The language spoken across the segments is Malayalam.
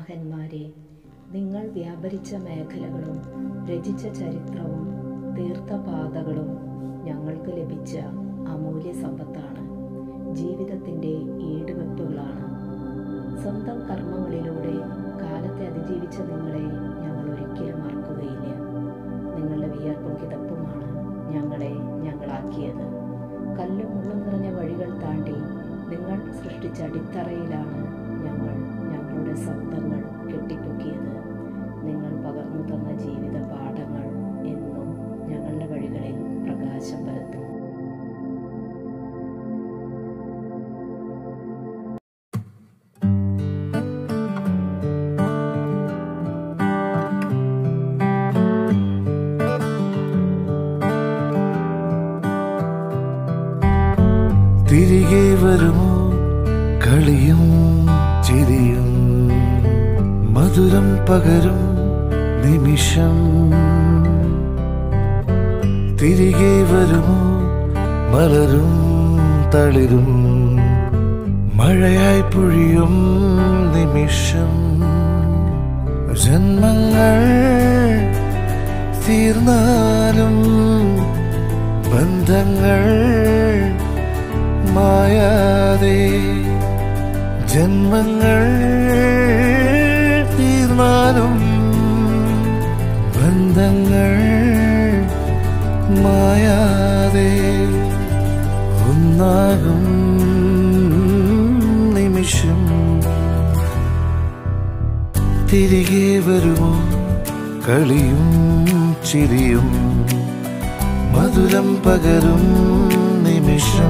പിതാമഹന്മാരെ നിങ്ങൾ വ്യാപരിച്ച മേഖലകളും രചിച്ച ചരിത്രവും തീർത്ത പാതകളും ഞങ്ങൾക്ക് ലഭിച്ച അമൂല്യ സമ്പത്താണ് ജീവിതത്തിൻ്റെ ഈടുവെപ്പുകളാണ് സ്വന്തം കർമ്മങ്ങളിലൂടെ കാലത്തെ അതിജീവിച്ച നിങ്ങളെ ഞങ്ങൾ ഒരിക്കലും മറക്കുകയില്ല നിങ്ങളുടെ വിയർപ്പും കിതപ്പുമാണ് ഞങ്ങളെ ഞങ്ങളാക്കിയത് കല്ലും മുള്ളും നിറഞ്ഞ വഴികൾ താണ്ടി നിങ്ങൾ സൃഷ്ടിച്ച അടിത്തറയിലാണ് ഞങ്ങൾ ഞങ്ങളുടെ സ്വപ്നങ്ങൾ കെട്ടിപ്പൊക്കിയത് നിങ്ങൾ പകർന്നു തന്ന ജീവിത പാഠങ്ങൾ എന്നും ഞങ്ങളുടെ വഴികളിൽ പ്രകാശം പരത്തും തിരികെ വരുമോ കളിയും ചിരിയും മധുരം പകരും നിമിഷം തിരികെ വരുമോ മലരും തളിരും മഴയായി പൊഴിയും നിമിഷം ജന്മങ്ങൾ തീർന്നാലും ബന്ധങ്ങൾ മായാതെ ജന്മങ്ങൾ തീർന്നാലും ബന്ധങ്ങൾ മായാതെ ഒന്നാകും നിമിഷം തിരികെ വരുമോ കളിയും ചിരിയും മധുരം പകരും നിമിഷം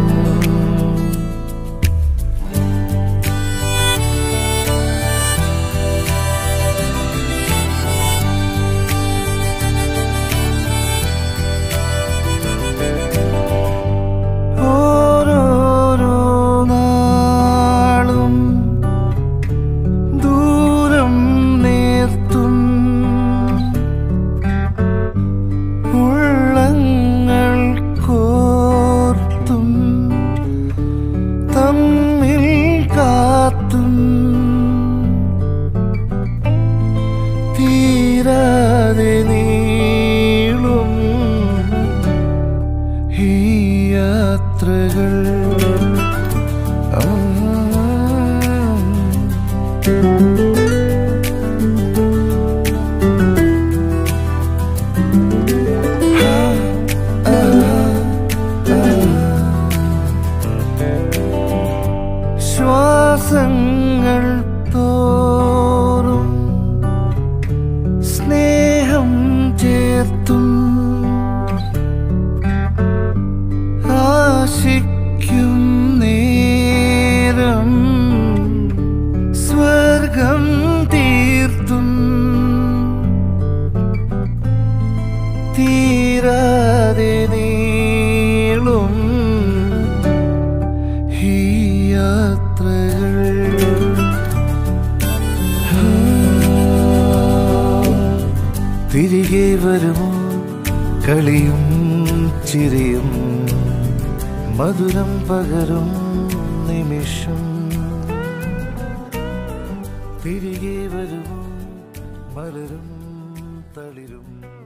ഓരോരോ നാളും ദൂരം നേർത്തും ഉള്ളങ്ങൾ കോർത്തും തമ്മിൽ കാത്തും തീരാതെ നീളും ഈ യാത്രകൾ ആ ശ്വാസങ്ങൾ തോറും സ്നേഹം ചേർത്തും ആശിക്കും നേരം സ്വർഗം തീർത്തും തീരാതെ നീളും ഈ യാത്രകൾ തിരികെ വരുമോ കളിയും ചിരിയും മധുരം പകരും നിമിഷം തിരികെ വരുമോ മലരും തളിരും